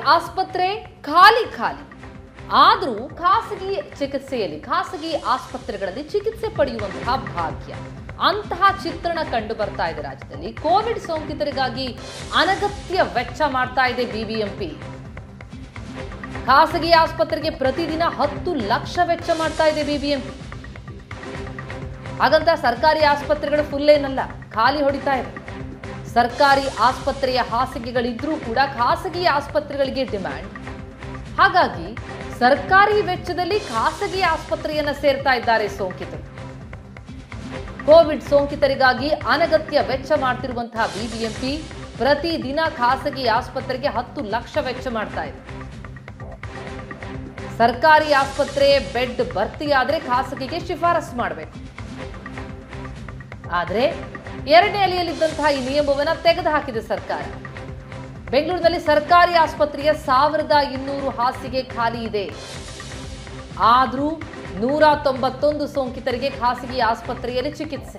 ಆಸ್ಪತ್ರೆ ಖಾಲಿ ಖಾಲಿ ಆದರೂ ಖಾಸಗಿ ಚಿಕಿತ್ಸೆಯಲ್ಲಿ ಖಾಸಗಿ ಆಸ್ಪತ್ರೆಗಳಲ್ಲಿ ಚಿಕಿತ್ಸೆ ಪಡೆಯುವಂತಹ ಭಾಗ್ಯ ಅಂತಹ ಚಿತ್ರಣ ಕಂಡು ಬರ್ತಾ ಇದೆ ರಾಜ್ಯದಲ್ಲಿ ಕೋವಿಡ್ ಸೋಂಕಿತರಿಗಾಗಿ ಅನಗತ್ಯ ವೆಚ್ಚ ಮಾಡ್ತಾ ಇದೆ ಬಿಬಿಎಂಪಿ ಖಾಸಗಿ ಆಸ್ಪತ್ರೆಗೆ ಪ್ರತಿದಿನ ಹತ್ತು ಲಕ್ಷ ವೆಚ್ಚ ಮಾಡ್ತಾ ಇದೆ ಬಿಬಿಎಂಪಿ ಹಾಗಂತ ಸರ್ಕಾರಿ ಆಸ್ಪತ್ರೆಗಳು ಫುಲ್ ಏನಲ್ಲ ಖಾಲಿ ಹೊಡಿತಾ ಇದೆ ಸರ್ಕಾರಿ ಆಸ್ಪತ್ರೆಯ ಹಾಸಿಗೆಗಳಿದ್ರೂ ಕೂಡ ಖಾಸಗಿ ಆಸ್ಪತ್ರೆಗಳಿಗೆ ಡಿಮ್ಯಾಂಡ್ ಹಾಗಾಗಿ ಸರ್ಕಾರಿ ವೆಚ್ಚದಲ್ಲಿ ಖಾಸಗಿ ಆಸ್ಪತ್ರೆಯನ್ನ ಸೇರ್ತಾ ಇದ್ದಾರೆ ಸೋಂಕಿತರು ಕೋವಿಡ್ ಸೋಂಕಿತರಿಗಾಗಿ ಅನಗತ್ಯ ವೆಚ್ಚ ಮಾಡ್ತಿರುವಂತಹ ಬಿಬಿಎಂಪಿ ಪ್ರತಿದಿನ ಖಾಸಗಿ ಆಸ್ಪತ್ರೆಗೆ ಹತ್ತು ಲಕ್ಷ ವೆಚ್ಚ ಮಾಡ್ತಾ ಇದೆ ಸರ್ಕಾರಿ ಆಸ್ಪತ್ರೆ ಬೆಡ್ ಭರ್ತಿಯಾದ್ರೆ ಖಾಸಗಿಗೆ ಶಿಫಾರಸು ಮಾಡಬೇಕು ಆದರೆ ಎರಡನೇ ಅಲೆಯಲ್ಲಿದ್ದಂತಹ ಈ ನಿಯಮವನ್ನ ತೆಗೆದುಹಾಕಿದೆ ಸರ್ಕಾರ ಬೆಂಗಳೂರಿನಲ್ಲಿ ಸರ್ಕಾರಿ ಆಸ್ಪತ್ರೆಯ ಸಾವಿರದ ಇನ್ನೂರು ಹಾಸಿಗೆ ಖಾಲಿ ಇದೆ ಆದ್ರೂ ನೂರ ತೊಂಬತ್ತೊಂದು ಸೋಂಕಿತರಿಗೆ ಖಾಸಗಿ ಆಸ್ಪತ್ರೆಯಲ್ಲಿ ಚಿಕಿತ್ಸೆ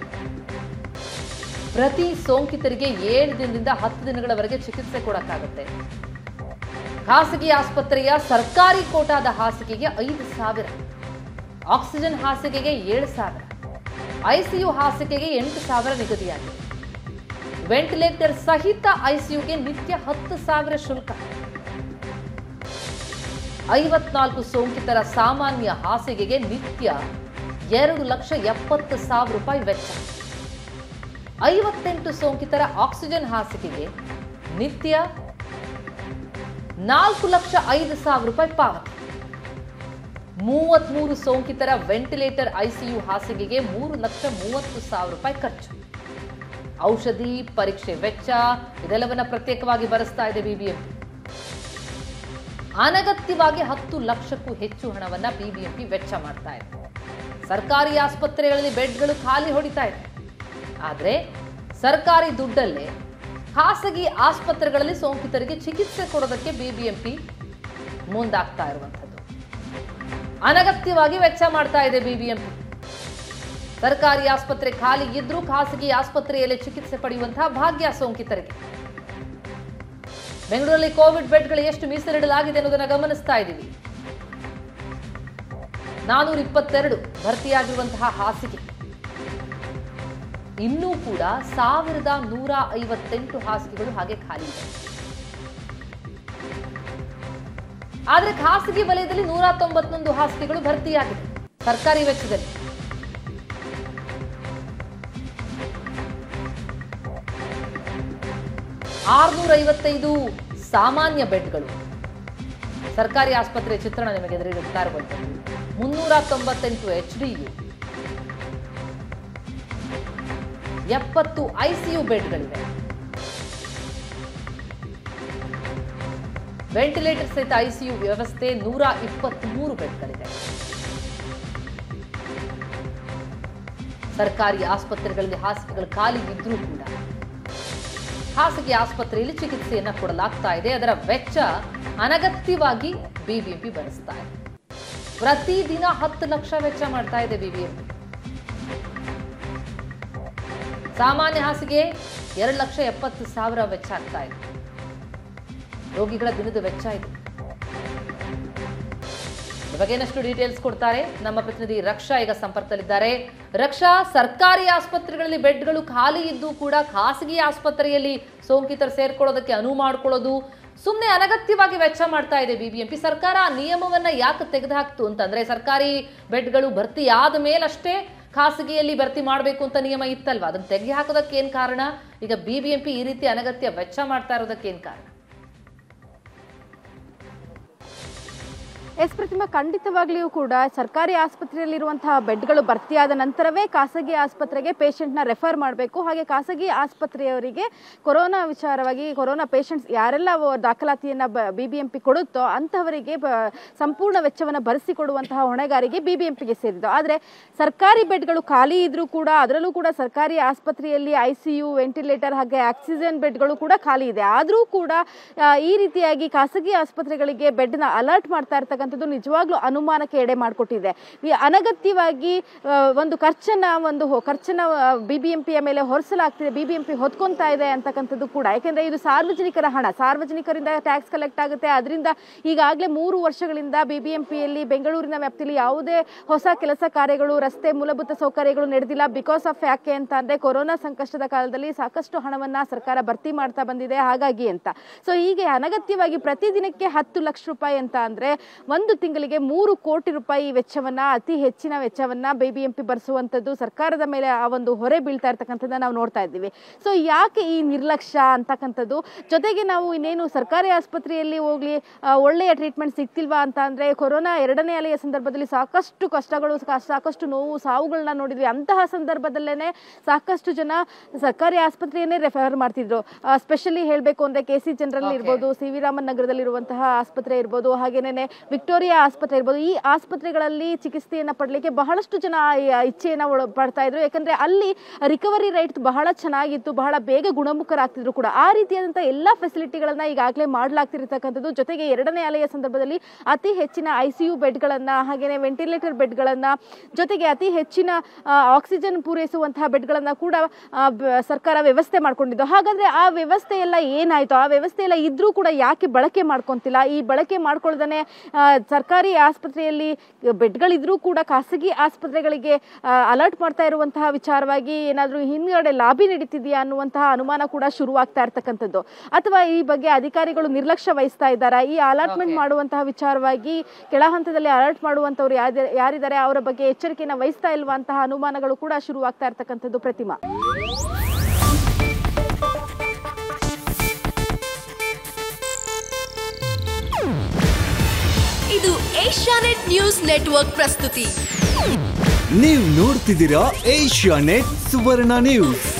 ಪ್ರತಿ ಸೋಂಕಿತರಿಗೆ ಏಳು ದಿನದಿಂದ ಹತ್ತು ದಿನಗಳವರೆಗೆ ಚಿಕಿತ್ಸೆ ಕೊಡಕ್ಕಾಗುತ್ತೆ ಖಾಸಗಿ ಆಸ್ಪತ್ರೆಯ ಸರ್ಕಾರಿ ಕೋಟಾದ ಹಾಸಿಗೆಗೆ ಐದು ಸಾವಿರ ಆಕ್ಸಿಜನ್ ಹಾಸಿಗೆಗೆ ಏಳು ಸಾವಿರ ಐಸಿಯು ಹಾಸಿಗೆಗೆ ಎಂಟು ಸಾವಿರ ನಿಗದಿಯಾಗಿದೆ ವೆಂಟಿಲೇಟರ್ ಸಹಿತ ಐಸಿಯುಗೆ ನಿತ್ಯ ಹತ್ತು ಸಾವಿರ ಶುಲ್ಕ ಐವತ್ನಾಲ್ಕು ಸೋಂಕಿತರ ಸಾಮಾನ್ಯ ಹಾಸಿಗೆಗೆ ನಿತ್ಯ ಎರಡು ಲಕ್ಷ ಎಪ್ಪತ್ತು ಸಾವಿರ ರೂಪಾಯಿ ವೆಚ್ಚ ಐವತ್ತೆಂಟು ಸೋಂಕಿತರ ಆಕ್ಸಿಜನ್ ಹಾಸಿಗೆಗೆ ನಿತ್ಯ ನಾಲ್ಕು ಲಕ್ಷ ಐದು ಸಾವಿರ ರೂಪಾಯಿ ಪಾವತಿ ಮೂವತ್ಮೂರು ಸೋಂಕಿತರ ವೆಂಟಿಲೇಟರ್ ಐಸಿಯು ಹಾಸಿಗೆಗೆ ಮೂರು ಲಕ್ಷ ಮೂವತ್ತು ಸಾವಿರ ರೂಪಾಯಿ ಖರ್ಚು ಔಷಧಿ ಪರೀಕ್ಷೆ ವೆಚ್ಚ ಇದೆಲ್ಲವನ್ನ ಪ್ರತ್ಯೇಕವಾಗಿ ಬರೆಸ್ತಾ ಇದೆ ಬಿಬಿಎಂಪಿ ಅನಗತ್ಯವಾಗಿ ಹತ್ತು ಲಕ್ಷಕ್ಕೂ ಹೆಚ್ಚು ಹಣವನ್ನ ಬಿಬಿಎಂಪಿ ವೆಚ್ಚ ಮಾಡ್ತಾ ಇದೆ ಸರ್ಕಾರಿ ಆಸ್ಪತ್ರೆಗಳಲ್ಲಿ ಬೆಡ್ಗಳು ಖಾಲಿ ಹೊಡಿತಾ ಇದೆ ಆದರೆ ಸರ್ಕಾರಿ ದುಡ್ಡಲ್ಲೇ ಖಾಸಗಿ ಆಸ್ಪತ್ರೆಗಳಲ್ಲಿ ಸೋಂಕಿತರಿಗೆ ಚಿಕಿತ್ಸೆ ಕೊಡೋದಕ್ಕೆ ಬಿಬಿಎಂಪಿ ಮುಂದಾಗ್ತಾ ಇರುವಂಥದ್ದು ಅನಗತ್ಯವಾಗಿ ವೆಚ್ಚ ಮಾಡ್ತಾ ಇದೆ ಬಿಬಿಎಂಪಿ ಸರ್ಕಾರಿ ಆಸ್ಪತ್ರೆ ಖಾಲಿ ಇದ್ರೂ ಖಾಸಗಿ ಆಸ್ಪತ್ರೆಯಲ್ಲಿ ಚಿಕಿತ್ಸೆ ಪಡೆಯುವಂತಹ ಭಾಗ್ಯ ಸೋಂಕಿತರಿಗೆ ಬೆಂಗಳೂರಲ್ಲಿ ಕೋವಿಡ್ ಬೆಡ್ಗಳು ಎಷ್ಟು ಮೀಸಲಿಡಲಾಗಿದೆ ಅನ್ನೋದನ್ನ ಗಮನಿಸ್ತಾ ಇದ್ದೀವಿ ನಾನೂರ ಇಪ್ಪತ್ತೆರಡು ಭರ್ತಿಯಾಗಿರುವಂತಹ ಹಾಸಿಗೆ ಇನ್ನೂ ಕೂಡ ಸಾವಿರದ ನೂರ ಐವತ್ತೆಂಟು ಹಾಸಿಗೆಗಳು ಹಾಗೆ ಖಾಲಿ ಇದೆ ಆದ್ರೆ ಖಾಸಗಿ ವಲಯದಲ್ಲಿ ನೂರ ತೊಂಬತ್ತೊಂದು ಹಾಸಿಗೆಗಳು ಭರ್ತಿಯಾಗಿದೆ ಸರ್ಕಾರಿ ವೆಚ್ಚದಲ್ಲಿ ಆರ್ನೂರ ಐವತ್ತೈದು ಸಾಮಾನ್ಯ ಬೆಡ್ಗಳು ಸರ್ಕಾರಿ ಆಸ್ಪತ್ರೆ ಚಿತ್ರಣ ನಿಮಗೆ ಎದುರಿಡುತ್ತಾ ಇರುವಂಥದ್ದು ಮುನ್ನೂರ ತೊಂಬತ್ತೆಂಟು ಎಚ್ ಡಿ ಯು ಎಪ್ಪತ್ತು ಐಸಿಯು ಬೆಡ್ಗಳಿವೆ ವೆಂಟಿಲೇಟರ್ ಸಹಿತ ಐಸಿಯು ವ್ಯವಸ್ಥೆ ನೂರ ಇಪ್ಪತ್ಮೂರು ಬೆಡ್ಗಳಿದೆ ಸರ್ಕಾರಿ ಆಸ್ಪತ್ರೆಗಳಲ್ಲಿ ಹಾಸಿಗೆಗಳು ಖಾಲಿ ಇದ್ರೂ ಕೂಡ ಖಾಸಗಿ ಆಸ್ಪತ್ರೆಯಲ್ಲಿ ಚಿಕಿತ್ಸೆಯನ್ನ ಕೊಡಲಾಗ್ತಾ ಇದೆ ಅದರ ವೆಚ್ಚ ಅನಗತ್ಯವಾಗಿ ಬಿಬಿಎಂಪಿ ಭರಿಸ್ತಾ ಇದೆ ಪ್ರತಿದಿನ ಹತ್ತು ಲಕ್ಷ ವೆಚ್ಚ ಮಾಡ್ತಾ ಇದೆ ಬಿಬಿಎಂಪಿ ಸಾಮಾನ್ಯ ಹಾಸಿಗೆ ಎರಡು ಲಕ್ಷ ಎಪ್ಪತ್ತು ಸಾವಿರ ವೆಚ್ಚ ಆಗ್ತಾ ಇದೆ ರೋಗಿಗಳ ದಿನದ ವೆಚ್ಚ ಇದು ಈ ಬಗ್ಗೆ ಏನಷ್ಟು ಡೀಟೇಲ್ಸ್ ಕೊಡ್ತಾರೆ ನಮ್ಮ ಪ್ರತಿನಿಧಿ ರಕ್ಷಾ ಈಗ ಸಂಪರ್ಕದಲ್ಲಿದ್ದಾರೆ ರಕ್ಷಾ ಸರ್ಕಾರಿ ಆಸ್ಪತ್ರೆಗಳಲ್ಲಿ ಬೆಡ್ಗಳು ಖಾಲಿ ಇದ್ದು ಕೂಡ ಖಾಸಗಿ ಆಸ್ಪತ್ರೆಯಲ್ಲಿ ಸೋಂಕಿತರು ಸೇರ್ಕೊಳ್ಳೋದಕ್ಕೆ ಅನುವು ಮಾಡ್ಕೊಳ್ಳೋದು ಸುಮ್ಮನೆ ಅನಗತ್ಯವಾಗಿ ವೆಚ್ಚ ಮಾಡ್ತಾ ಇದೆ ಬಿಬಿಎಂಪಿ ಸರ್ಕಾರ ಆ ನಿಯಮವನ್ನ ಯಾಕೆ ತೆಗೆದುಹಾಕ್ತು ಅಂತಂದ್ರೆ ಸರ್ಕಾರಿ ಬೆಡ್ಗಳು ಭರ್ತಿ ಆದ ಮೇಲಷ್ಟೇ ಖಾಸಗಿಯಲ್ಲಿ ಭರ್ತಿ ಮಾಡಬೇಕು ಅಂತ ನಿಯಮ ಇತ್ತಲ್ವಾ ಅದನ್ನ ತೆಗೆ ಹಾಕೋದಕ್ಕೆ ಏನ್ ಕಾರಣ ಈಗ ಬಿಬಿಎಂಪಿ ಈ ರೀತಿ ಅನಗತ್ಯ ವೆಚ್ಚ ಮಾಡ್ತಾ ಇರೋದಕ್ಕೆ ಏನ್ ಕಾರಣ ಎಸ್ ಪ್ರತಿಮಾ ಖಂಡಿತವಾಗ್ಲಿಯೂ ಕೂಡ ಸರ್ಕಾರಿ ಆಸ್ಪತ್ರೆಯಲ್ಲಿರುವಂತಹ ಬೆಡ್ಗಳು ಭರ್ತಿಯಾದ ನಂತರವೇ ಖಾಸಗಿ ಆಸ್ಪತ್ರೆಗೆ ಪೇಷಂಟ್ನ ರೆಫರ್ ಮಾಡಬೇಕು ಹಾಗೆ ಖಾಸಗಿ ಆಸ್ಪತ್ರೆಯವರಿಗೆ ಕೊರೋನಾ ವಿಚಾರವಾಗಿ ಕೊರೋನಾ ಪೇಷಂಟ್ಸ್ ಯಾರೆಲ್ಲ ಅವು ದಾಖಲಾತಿಯನ್ನು ಬಿ ಬಿ ಎಂ ಪಿ ಕೊಡುತ್ತೋ ಅಂಥವರಿಗೆ ಬ- ಸಂಪೂರ್ಣ ವೆಚ್ಚವನ್ನು ಭರಿಸಿಕೊಡುವಂತಹ ಹೊಣೆಗಾರಿಕೆ ಬಿ ಬಿ ಎಂ ಪಿಗೆ ಸೇರಿದ್ದು ಆದರೆ ಸರ್ಕಾರಿ ಬೆಡ್ಗಳು ಖಾಲಿ ಇದ್ರೂ ಕೂಡ ಅದರಲ್ಲೂ ಕೂಡ ಸರ್ಕಾರಿ ಆಸ್ಪತ್ರೆಯಲ್ಲಿ ಐ ಸಿ ಯು ವೆಂಟಿಲೇಟರ್ ಹಾಗೆ ಆಕ್ಸಿಜನ್ ಬೆಡ್ಗಳು ಕೂಡ ಖಾಲಿ ಇದೆ ಆದರೂ ಕೂಡ ಆ, ಈ ರೀತಿಯಾಗಿ ಖಾಸಗಿ ಆಸ್ಪತ್ರೆಗಳಿಗೆ ಬೆಡ್ನ ಅಲರ್ಟ್ ಮಾಡ್ತಾ ಇರ್ತಕ್ಕಂಥ ಅಂತಕ್ಕಂಥದ್ದು ನಿಜವಾಗ್ಲೂ ಅನುಮಾನಕ್ಕೆ ಎಡೆ ಮಾಡಿಕೊಟ್ಟಿದೆ ಈ ಅನಗತ್ಯವಾಗಿ ಆ, ಒಂದು ಖರ್ಚನ್ನ ಒಂದು ಹೊ- ಖರ್ಚನ್ನ ಬಿ ಬಿ ಎಂ ಪಿಯ ಮೇಲೆ ಹೊರಿಸಲಾಗ್ತಿದೆ ಬಿ ಬಿ ಎಂ ಪಿ ಹೊತ್ಕೊಂತಾ ಇದೆ ಅಂತಕ್ಕಂಥದ್ದು ಕೂಡ ಯಾಕೆಂದ್ರೆ ಇದು ಸಾರ್ವಜನಿಕರ ಹಣ ಸಾರ್ವಜನಿಕರಿಂದ ಟ್ಯಾಕ್ಸ್ ಕಲೆಕ್ಟ್ ಆಗುತ್ತೆ ಅದರಿಂದ ಈಗಾಗಲೇ ಮೂರು ವರ್ಷಗಳಿಂದ ಬಿ ಬಿ ಎಂ ಪಿಯಲ್ಲಿ ಬೆಂಗಳೂರಿನ ವ್ಯಾಪ್ತಿಯಲ್ಲಿ ಯಾವುದೇ ಹೊಸ ಕೆಲಸ ಕಾರ್ಯಗಳು ರಸ್ತೆ ಮೂಲಭೂತ ಸೌಕರ್ಯಗಳು ನಡೆದಿಲ್ಲ ಬಿಕಾಸ್ ಆಫ್ ಯಾಕೆ ಅಂತ ಅಂದ್ರೆ ಕೊರೋನಾ ಸಂಕಷ್ಟದ ಕಾಲದಲ್ಲಿ ಸಾಕಷ್ಟು ಹಣವನ್ನ ಸರ್ಕಾರ ಭರ್ತಿ ಮಾಡ್ತಾ ಬಂದಿದೆ ಹಾಗಾಗಿ ಅಂತ ಸೊ ಹೀಗೆ ಅನಗತ್ಯವಾಗಿ ಪ್ರತಿದಿನಕ್ಕೆ ಹತ್ತು ಲಕ್ಷ ರೂಪಾಯಿ ಅಂತ ಅಂದ್ರೆ ಒಂದು ತಿಂಗಳಿಗೆ ಮೂರು ಕೋಟಿ ರೂಪಾಯಿ ವೆಚ್ಚವನ್ನ ಅತಿ ಹೆಚ್ಚಿನ ವೆಚ್ಚವನ್ನ ಬಿಬಿಎಂಪಿ ಭರಿಸುವಂತದ್ದು ಸರ್ಕಾರದ ಮೇಲೆ ಆ ಒಂದು ಹೊರೆ ಬೀಳ್ತಾ ಇರ್ತಕ್ಕಂಥದ್ದನ್ನ ನಾವು ನೋಡ್ತಾ ಇದ್ದೀವಿ ಸೊ ಯಾಕೆ ಈ ನಿರ್ಲಕ್ಷ್ಯ ಅಂತಕ್ಕಂಥದ್ದು ಜೊತೆಗೆ ನಾವು ಇನ್ನೇನು ಸರ್ಕಾರಿ ಆಸ್ಪತ್ರೆಯಲ್ಲಿ ಹೋಗ್ಲಿ ಆ, ಒಳ್ಳೆಯ ಟ್ರೀಟ್ಮೆಂಟ್ ಸಿಗ್ತಿಲ್ವಾ ಅಂತ ಅಂದ್ರೆ ಕೊರೋನಾ ಎರಡನೇ ಅಲೆಯ ಸಂದರ್ಭದಲ್ಲಿ ಸಾಕಷ್ಟು ಕಷ್ಟಗಳು ಸಾ- ಸಾಕಷ್ಟು ನೋವು ಸಾವುಗಳನ್ನ ನೋಡಿದ್ವಿ ಅಂತಹ ಸಂದರ್ಭದಲ್ಲೇನೆ ಸಾಕಷ್ಟು ಜನ ಸರ್ಕಾರಿ ಆಸ್ಪತ್ರೆಯನ್ನೇ ರೆಫರ್ ಮಾಡ್ತಿದ್ರು ಸ್ಪೆಷಲಿ ಹೇಳಬೇಕು ಅಂದ್ರೆ ಕೆ ಸಿ ಜನರಲ್ Okay. ಇರ್ಬೋದು ಸಿ ವಿ ರಾಮನ್ ನಗರದಲ್ಲಿರುವಂತಹ ಆಸ್ಪತ್ರೆ ಇರ್ಬೋದು ಹಾಗೇನೆ ವಿಕ್ಟೋರಿಯಾ ಆಸ್ಪತ್ರೆ ಇರ್ಬೋದು ಈ ಆಸ್ಪತ್ರೆಗಳಲ್ಲಿ ಚಿಕಿತ್ಸೆಯನ್ನ ಪಡಲಿಕ್ಕೆ ಬಹಳಷ್ಟು ಜನ ಆ ಇಚ್ಛೆಯನ್ನ ಒಳ- ಪಡ್ತಾ ಇದ್ರು ಯಾಕಂದ್ರೆ ಅಲ್ಲಿ ರಿಕವರಿ ರೇಟ್ ಬಹಳ ಚೆನ್ನಾಗಿತ್ತು ಬಹಳ ಬೇಗ ಗುಣಮುಖರಾಗ್ತಿದ್ರು ಕೂಡ ಆ ರೀತಿಯಾದಂತಹ ಎಲ್ಲಾ ಫೆಸಿಲಿಟಿಗಳನ್ನ ಈಗಾಗಲೇ ಮಾಡಲಾಗ್ತಿರ್ತಕ್ಕಂಥದ್ದು ಜೊತೆಗೆ ಎರಡನೇ ಅಲೆಯ ಸಂದರ್ಭದಲ್ಲಿ ಅತಿ ಹೆಚ್ಚಿನ ಐ ಸಿ ಯು ಬೆಡ್ಗಳನ್ನ ಹಾಗೇನೆ ವೆಂಟಿಲೇಟರ್ ಬೆಡ್ಗಳನ್ನ ಜೊತೆಗೆ ಅತಿ ಹೆಚ್ಚಿನ ಆ, ಆಕ್ಸಿಜನ್ ಪೂರೈಸುವಂತಹ ಬೆಡ್ಗಳನ್ನ ಕೂಡ ಆ, ಬ- ಸರ್ಕಾರ ವ್ಯವಸ್ಥೆ ಮಾಡ್ಕೊಂಡಿದ್ದು ಹಾಗಾದ್ರೆ ಆ ವ್ಯವಸ್ಥೆ ಎಲ್ಲ ಏನಾಯ್ತು ಆ ವ್ಯವಸ್ಥೆ ಎಲ್ಲ ಇದ್ರೂ ಕೂಡ ಯಾಕೆ ಬಳಕೆ ಮಾಡ್ಕೊಂತಿಲ್ಲ ಈ ಬಳಕೆ ಮಾಡ್ಕೊಳ್ದೇ ಸರ್ಕಾರಿ ಆಸ್ಪತ್ರೆಯಲ್ಲಿ ಬೆಡ್ಗಳಿದ್ರೂ ಕೂಡ ಖಾಸಗಿ ಆಸ್ಪತ್ರೆಗಳಿಗೆ ಅಲರ್ಟ್ ಮಾಡ್ತಾ ಇರುವಂತಹ ವಿಚಾರವಾಗಿ ಏನಾದರೂ ಹಿಂದ್ಗಡೆ ಲಾಬಿ ನಡೀತಿದೆಯಾ ಅನ್ನುವಂತಹ ಅನುಮಾನ ಕೂಡ ಶುರುವಾಗ್ತಾ ಇರ್ತಕ್ಕಂಥದ್ದು ಅಥವಾ ಈ ಬಗ್ಗೆ ಅಧಿಕಾರಿಗಳು ನಿರ್ಲಕ್ಷ್ಯ ವಹಿಸ್ತಾ ಇದ್ದಾರಾ ಈ ಅಲಾಟ್ಮೆಂಟ್ Okay. ಮಾಡುವಂತಹ ವಿಚಾರವಾಗಿ ಕೆಳ ಹಂತದಲ್ಲಿ ಅಲರ್ಟ್ ಮಾಡುವಂತವ್ರು ಯಾವ್ದು- ಯಾರಿದ್ದಾರೆ ಅವರ ಬಗ್ಗೆ ಎಚ್ಚರಿಕೆಯನ್ನು ವಹಿಸ್ತಾ ಇಲ್ವಾ ಅಂತಹ ಅನುಮಾನಗಳು ಕೂಡ ಶುರುವಾಗ್ತಾ ಇರ್ತಕ್ಕಂಥದ್ದು ಪ್ರತಿಮಾ ಇದು ಏಷ್ಯಾನೆಟ್ ನ್ಯೂಸ್ ನೆಟ್ವರ್ಕ್ ಪ್ರಸ್ತುತಿ ನೀವು ನೋಡ್ತಿದ್ದೀರಾ ಏಷ್ಯಾ ನೆಟ್ ಸುವರ್ಣ ನ್ಯೂಸ್